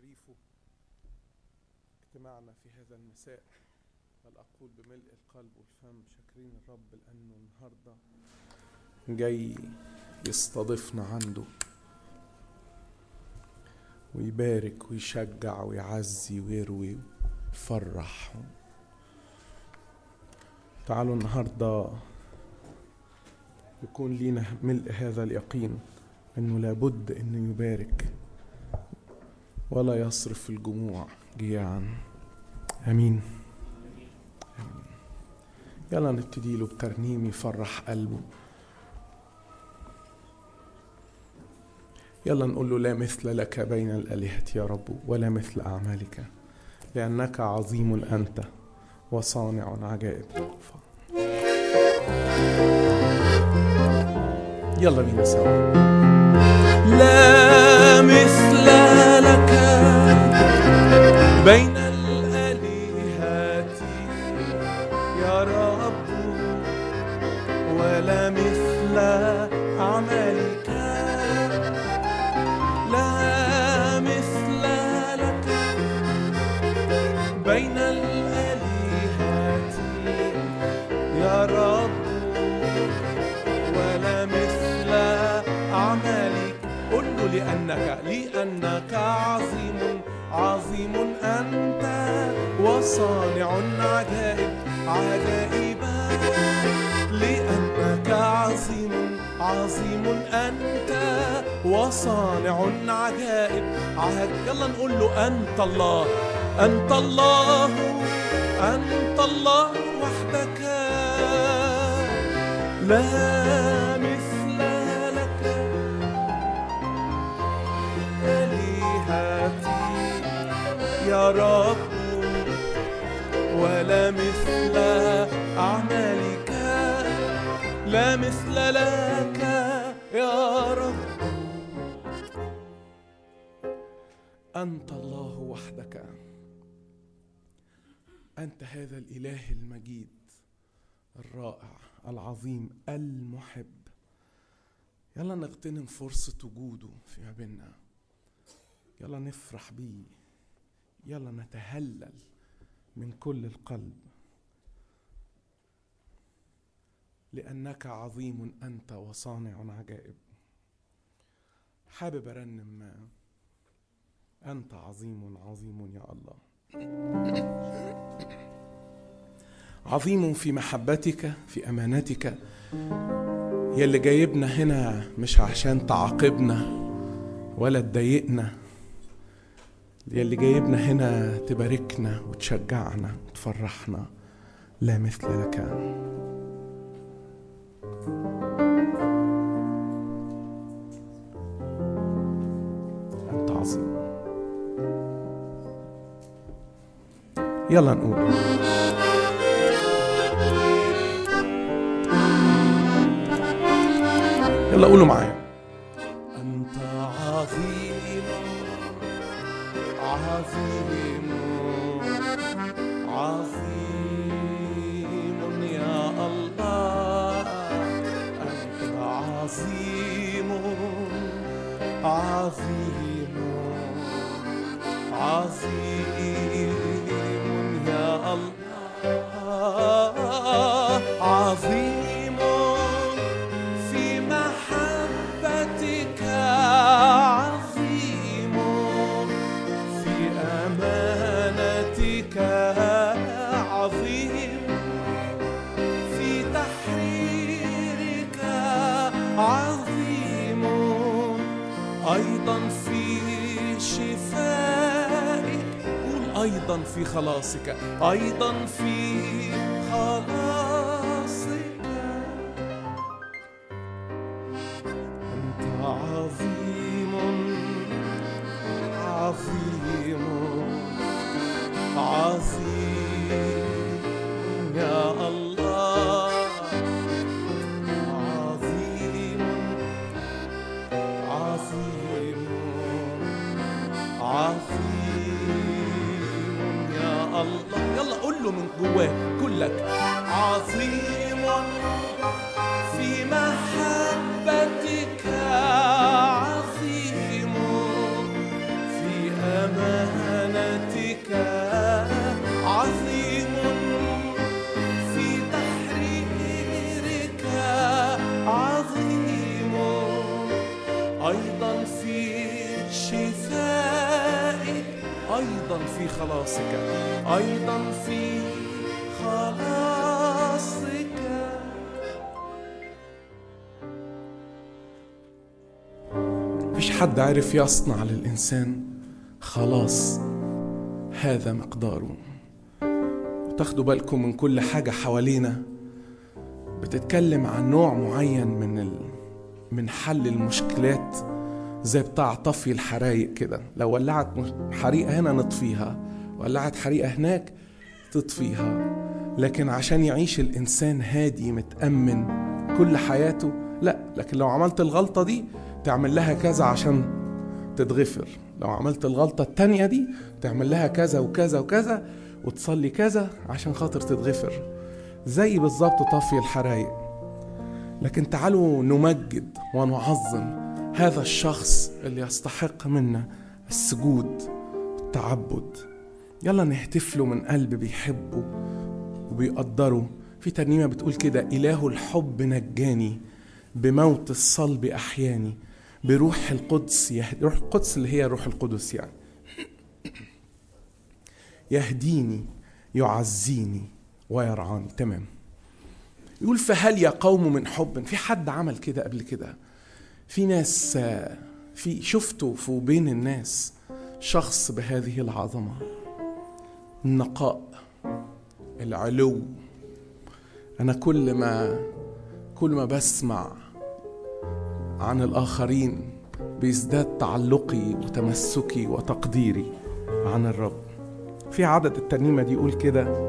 تعريفه اجتماعنا في هذا المساء بل أقول بملء القلب والفم شاكرين الرب لأنه النهاردة جاي يستضيفنا عنده ويبارك ويشجع ويعزي ويروي ويفرح تعالوا النهارده يكون لينا ملء هذا اليقين انه لابد انه يبارك ولا يصرف الجموع جياعا امين امين يلا نبتدي له بترنيم يفرح قلبه يلا نقول له لا مثل لك بين الآلهة يا رب ولا مثل أعمالك لأنك عظيم أنت وصانع عجائب يلا بينا سوا لا مثل لك بين الآلهة يا رب ولا مثل أعمالك لا مثل لك بين الآلهة يا رب ولا مثل أعمالك قل له لأنك لأنك عظيم عظيم أنت وصانع عجائب عجائبا لأنك عظيم عظيم أنت وصانع عجائب عهد يلا نقول له أنت الله أنت الله أنت الله وحدك لا مثل لك آلهتي يا رب ولا مثل أعمالك لا مثل لك يا رب أنت الله وحدك أنت هذا الإله المجيد الرائع العظيم المحب يلا نغتنم فرصة وجوده فيما بيننا يلا نفرح بيه يلا نتهلل من كل القلب لأنك عظيم أنت وصانع عجائب حابب أرنم أنت عظيم عظيم يا الله عظيم في محبتك في أمانتك يا اللي جايبنا هنا مش عشان تعاقبنا ولا تضايقنا يا اللي جايبنا هنا تباركنا وتشجعنا وتفرحنا لا مثل لك أنت عظيم يلا نقول يلا قولوا معايا أنت عظيم عظيم عظيم يا الله أنت عظيم عظيم عظيم يا الله عظيم في محبتك عظيم في أمانتك عظيم في تحريرك عظيم أيضا في شفائك قول أيضا في خلاصك أيضا في خلاصك أنت عظيم عظيم عظيم يا الله عظيم عظيم عظيم يا الله يلا قول له من جواك كلك عظيم في محبتك عظيم في أمان أيضا في خلاصك أيضا في خلاصك مفيش حد عرف يصنع للإنسان خلاص هذا مقداره وتاخدوا بالكم من كل حاجة حوالينا بتتكلم عن نوع معين من ال... من حل المشكلات زي بتاع طفي الحرايق كده لو ولعت حريقة هنا نطفيها ولعت حريقة هناك تطفيها لكن عشان يعيش الإنسان هادي متأمن كل حياته لا لكن لو عملت الغلطة دي تعمل لها كذا عشان تتغفر لو عملت الغلطة التانية دي تعمل لها كذا وكذا وكذا وتصلي كذا عشان خاطر تتغفر زي بالظبط طفي الحرايق لكن تعالوا نمجد ونعظم هذا الشخص اللي يستحق منا السجود والتعبد يلا نهتف له من قلب بيحبه وبيقدره في ترنيمة بتقول كده إله الحب نجاني بموت الصلب أحياني بروح القدس يهد... روح القدس اللي هي روح القدس يعني يهديني يعزيني ويرعاني تمام يقول فهل يا قوم من حب في حد عمل كده قبل كده في ناس في شفته في بين الناس شخص بهذه العظمه النقاء العلو انا كل ما كل ما بسمع عن الاخرين بيزداد تعلقي وتمسكي وتقديري عن الرب في عدد الترنيمه دي يقول كده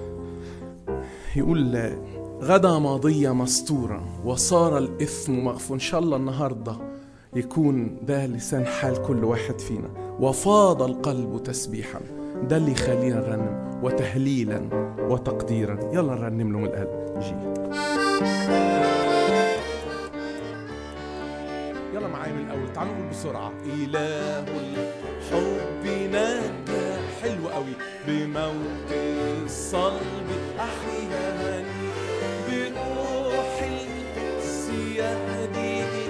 يقول غدا ماضية مستورة وصار الإثم مغفور إن شاء الله النهاردة يكون ده لسان حال كل واحد فينا وفاض القلب تسبيحا ده اللي يخلينا نرنم وتهليلا وتقديرا يلا نرنم له من القلب جي يلا معايا من الأول تعالوا نقول بسرعة إله الحب نجا حلو قوي بموت الصلب أحياني بروح القدس يهديني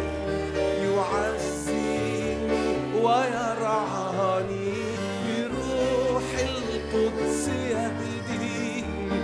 يعزيني ويرعاني بروح القدس يهديني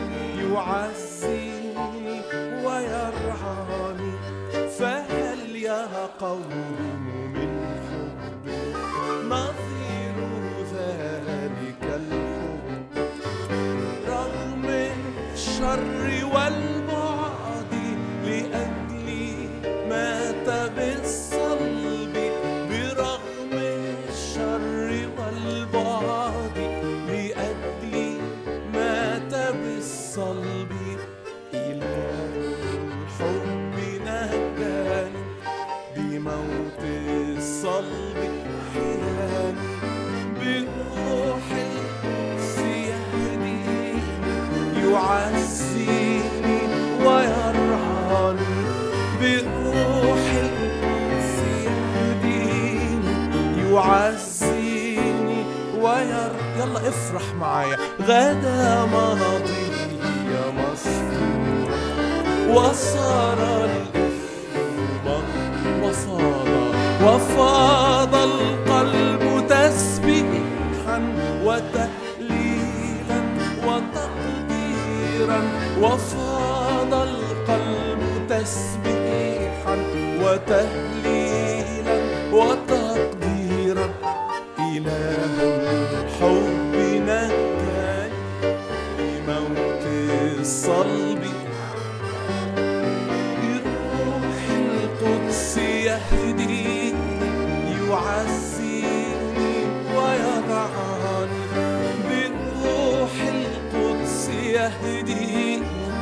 يعزيني ويرعاني فهل يا قوم من حب نظير ذلك الحب رغم الشر والبعد لأجلي مات بالصلب برغم الشر والبعد لأجلي مات بالصلب إله الحب نجاني بموت الصلب أحياني بروح القدس يهديني يعزيني ويرعاني بروح القدس يهديني يعزيني وير يلا افرح معايا غدا ماضي يا مسرور وصار الإثم وصار وفاض القلب تسبيحا وتهليلا وتقديرا وفاض القلب تسبيحا وتهليلا وتقديرا إله الحب نجاني بموت الصلب بروح القدس يهديني يعزيني ويرعاني بروح القدس يهديني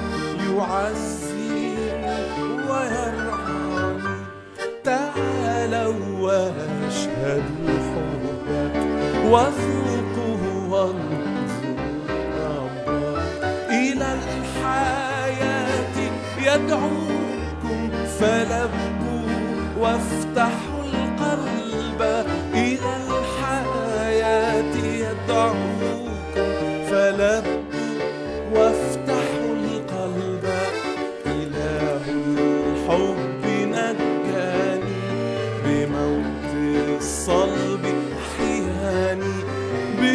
يعزيني ويرعاني تعالوا واشهدوا حبك وذوقوا وانظروا ربك إلى الحياة يدعوكم فلبوا وافتحوا القلب إلى الحياة يدعوكم فلبوا وافتحوا القلب إله الحب نجاني بموت الصلب أحياني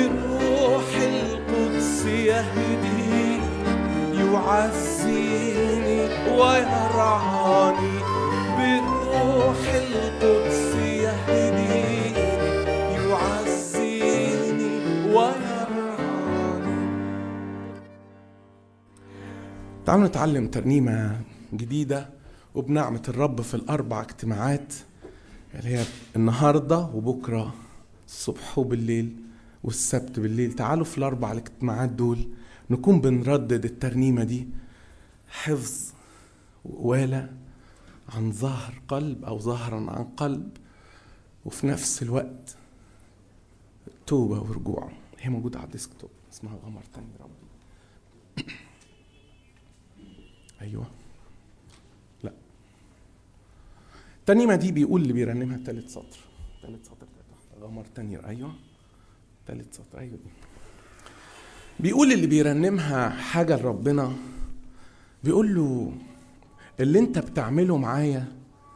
تعالوا نتعلم ترنيمة جديدة وبنعمة الرب في الأربع اجتماعات اللي هي النهاردة وبكرة الصبح وبالليل والسبت بالليل تعالوا في الأربع الاجتماعات دول نكون بنردد الترنيمة دي حفظ وقوالة عن ظهر قلب أو ظهرا عن قلب وفي نفس الوقت توبة ورجوع هي موجودة على الديسكتوب اسمها غمر تاني ربي أيوه لا الترنيمة دي بيقول اللي بيرنمها تالت سطر تالت سطر غمر تاني أيوه تالت سطر أيوه دي بيقول اللي بيرنمها حاجة لربنا بيقول له اللي انت بتعمله معايا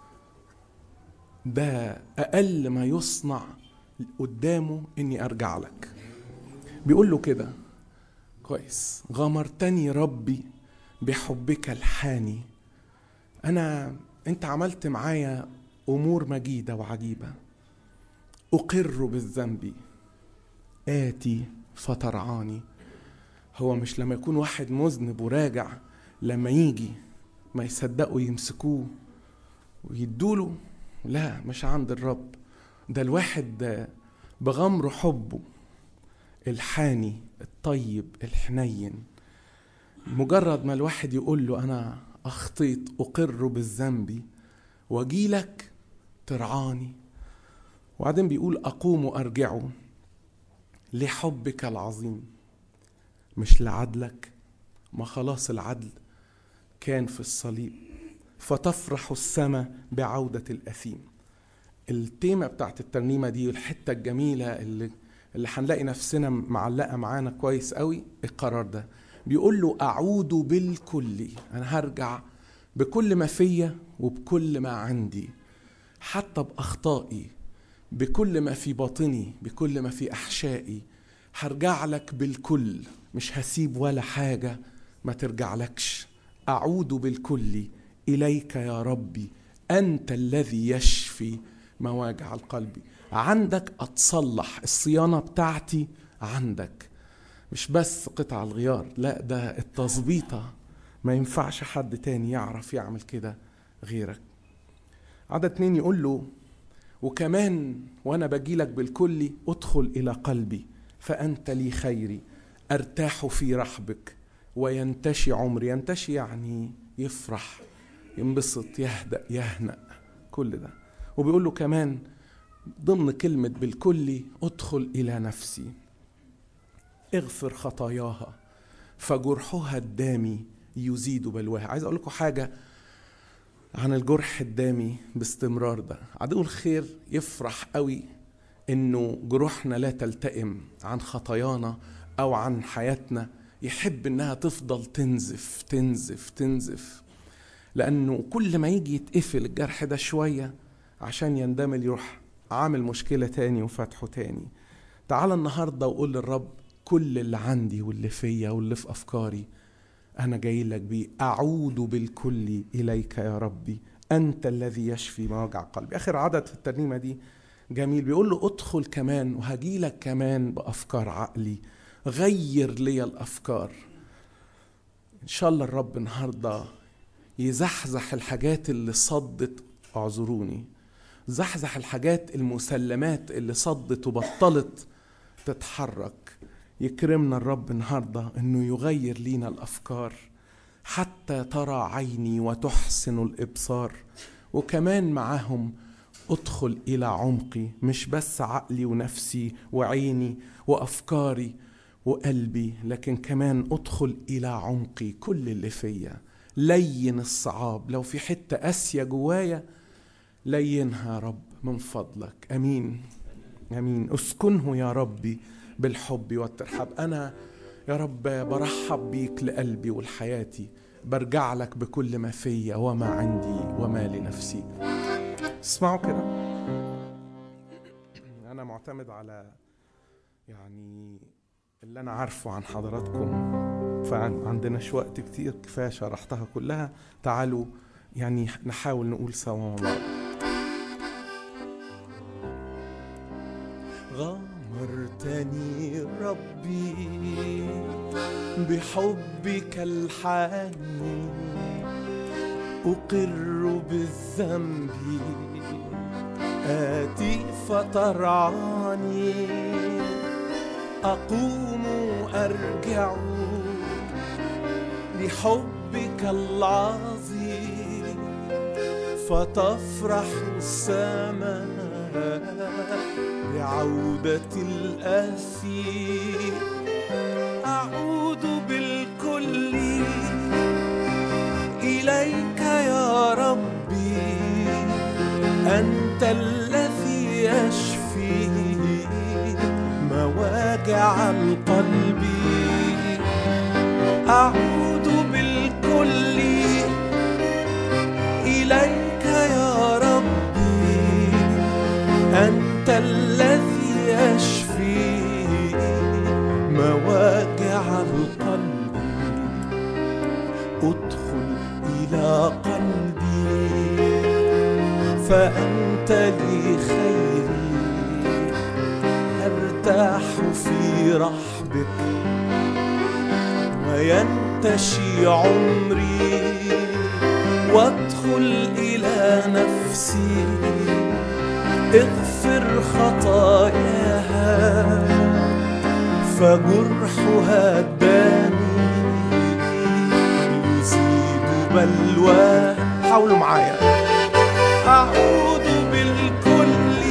ده أقل ما يصنع قدامه إني أرجع لك بيقول له كده كويس غمرتني ربي بحبك الحاني أنا أنت عملت معايا أمور مجيدة وعجيبة أقر بالذنب آتي فترعاني هو مش لما يكون واحد مذنب وراجع لما يجي ما يصدقوا يمسكوه ويدوله لا مش عند الرب ده الواحد بغمر حبه الحاني الطيب الحنين مجرد ما الواحد يقول له انا اخطيت اقر بالذنب واجيلك ترعاني وبعدين بيقول اقوم ارجع لحبك العظيم مش لعدلك ما خلاص العدل كان في الصليب فتفرح السماء بعودة الأثيم التيمة بتاعت الترنيمة دي الحتة الجميلة اللي اللي هنلاقي نفسنا معلقة معانا كويس قوي القرار ده بيقول له أعود بالكل أنا هرجع بكل ما فيا وبكل ما عندي حتى بأخطائي بكل ما في باطني بكل ما في أحشائي هرجع لك بالكل مش هسيب ولا حاجة ما ترجع لكش أعود بالكل إليك يا ربي أنت الذي يشفي مواجع القلب عندك أتصلح الصيانة بتاعتي عندك مش بس قطع الغيار لا ده التظبيطة ما ينفعش حد تاني يعرف يعمل كده غيرك عدد اتنين يقول له وكمان وانا بجيلك بالكل ادخل الى قلبي فانت لي خيري ارتاح في رحبك وينتشي عمري ينتشي يعني يفرح ينبسط يهدأ يهنأ كل ده وبيقول له كمان ضمن كلمة بالكل ادخل إلى نفسي اغفر خطاياها فجرحها الدامي يزيد بلواها عايز أقول لكم حاجة عن الجرح الدامي باستمرار ده عدو الخير يفرح قوي انه جروحنا لا تلتئم عن خطايانا او عن حياتنا يحب انها تفضل تنزف تنزف تنزف لانه كل ما يجي يتقفل الجرح ده شويه عشان يندمل يروح عامل مشكله تاني وفتحه تاني تعال النهارده وقول للرب كل اللي عندي واللي فيا واللي في افكاري انا جاي لك بيه اعود بالكل اليك يا ربي انت الذي يشفي مواجع قلبي اخر عدد في الترنيمه دي جميل بيقول له ادخل كمان وهجي لك كمان بافكار عقلي غير لي الافكار ان شاء الله الرب النهارده يزحزح الحاجات اللي صدت اعذروني زحزح الحاجات المسلمات اللي صدت وبطلت تتحرك يكرمنا الرب النهارده انه يغير لينا الافكار حتى ترى عيني وتحسن الابصار وكمان معاهم ادخل الى عمقي مش بس عقلي ونفسي وعيني وافكاري وقلبي لكن كمان ادخل الى عمقي كل اللي فيا لين الصعاب لو في حته قاسيه جوايا لينها يا رب من فضلك امين امين اسكنه يا ربي بالحب والترحاب انا يا رب برحب بيك لقلبي ولحياتي برجع لك بكل ما فيا وما عندي وما لنفسي اسمعوا كده انا معتمد على يعني اللي انا عارفه عن حضراتكم فعندناش وقت كتير كفايه شرحتها كلها تعالوا يعني نحاول نقول سوا مع بعض غامر غمرتني ربي بحبك الحنين أقر بالذنب آتي فترعاني أقوم أرجع لحبك العظيم فتفرح السماء بعودة الأسير أعود بالكل إليك يا ربي أنت الذي يشفي مواجع القلب أعود بالكل إليك يا ربي أنت الذي يشفي مواجع القلب ادخل إلى قلبي فأنت لي خيري أرتاح في رحبك وينتشي عمري وادخل إلى نفسي اغفر خطاياها فجرحها الداني يزيد بلواها حاولوا معايا أعود بالكل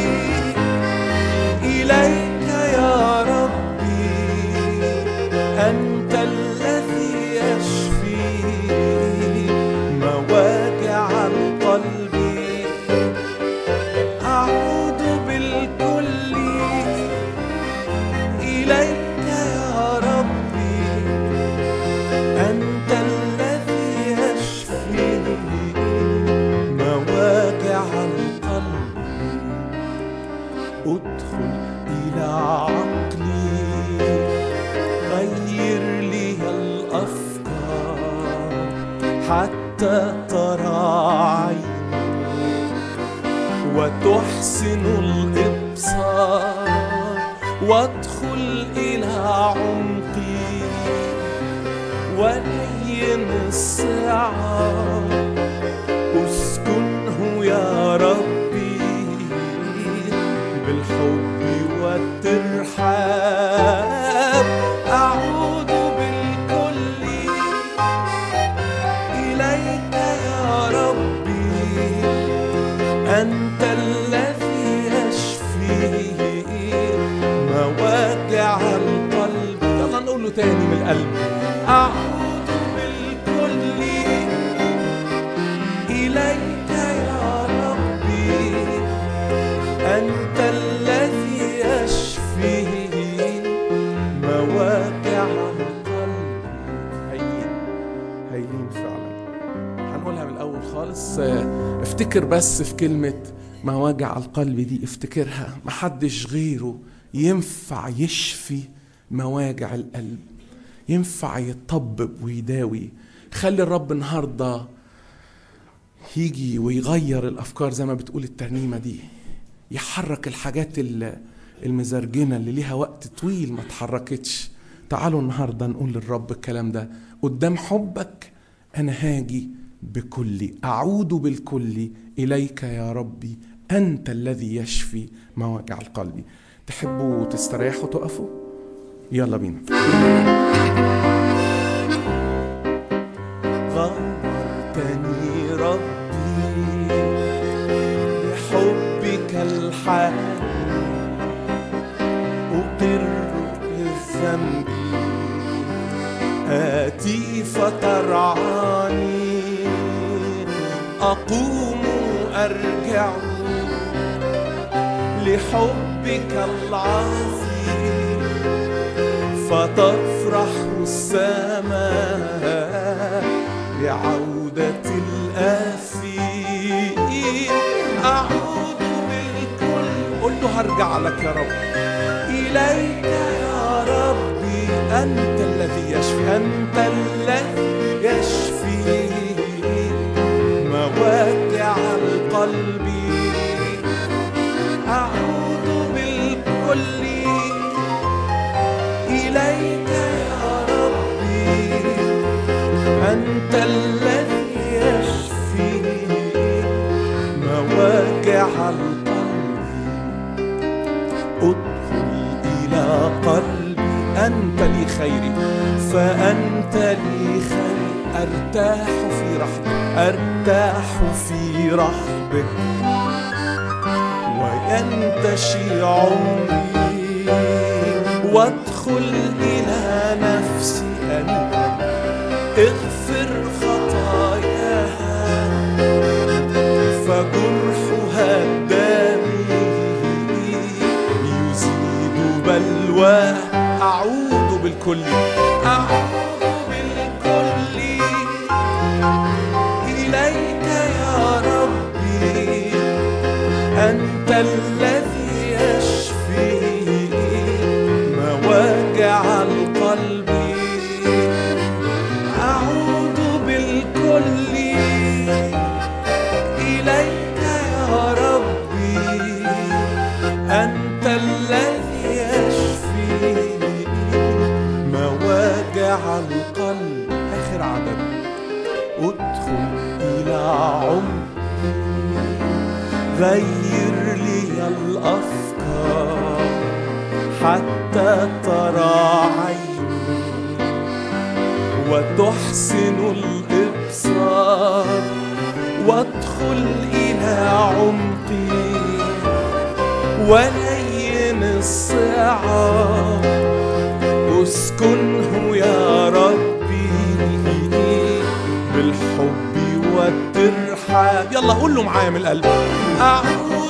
إليك يا ربي أنت الذي يشفي مواجع القلب أعود بالكل إليك يا ربي أنت الذي يشفي مواجع القلب ادخل إلى عقلي غير لي الأفكار حتى ترى عيني وتحسن الإبصار وادخل إلى عمقي ولين السعار اسكنه يا ربي بالحب والترحاب أعود بالكل إليك يا ربي أنت الذي يشفي مواجع القلب يلا نقول له تاني من القلب أعود بالكل إليك يا ربي أنت الذي يشفي مواجع القلب هين هين فعلا هنقولها من الأول خالص آه، افتكر بس في كلمة مواجع القلب دي افتكرها محدش غيره ينفع يشفي مواجع القلب ينفع يطبب ويداوي خلي الرب النهارده يجي ويغير الافكار زي ما بتقول الترنيمه دي يحرك الحاجات ال- المزرجنه اللي ليها وقت طويل ما اتحركتش تعالوا النهارده نقول للرب الكلام ده قدام حبك انا هاجي بكلي اعود بالكل اليك يا ربي انت الذي يشفي مواجع القلب تحبوا تستريحوا تقفوا يلا بينا غمرتني ربي بحبك الحنين أقر بالذنب آتي فترعاني أقوم أرجع لحبك العظيم فتفرح السماء بعودة الآسين أعود بالكل قل له هرجع لك يا رب إليك يا ربي أنت الذي يشفي أنت الذي يشفي مواجع القلب أعود بالكل خيري فأنت لي خير أرتاح في رحبك أرتاح في رحبك وينتشي عمري وادخل إلى نفسي أنت اغفر خطاياها فجرحها الدامي يزيد بلواه أعود بالكل أعود بالكل إليك يا ربي أنت الذي يشفي مواجع القلب أعود بالكل إليك يا ربي أنت الذي يشفي مواجع القلب آخر عدد ادخل إلى عمقي غير لي الأفكار حتى ترى عيني وتحسن الإبصار وادخل إلى عمقي ولين الصعاب اسكنه يا ربي بالحب والترحاب يلا قول له معايا من القلب أعود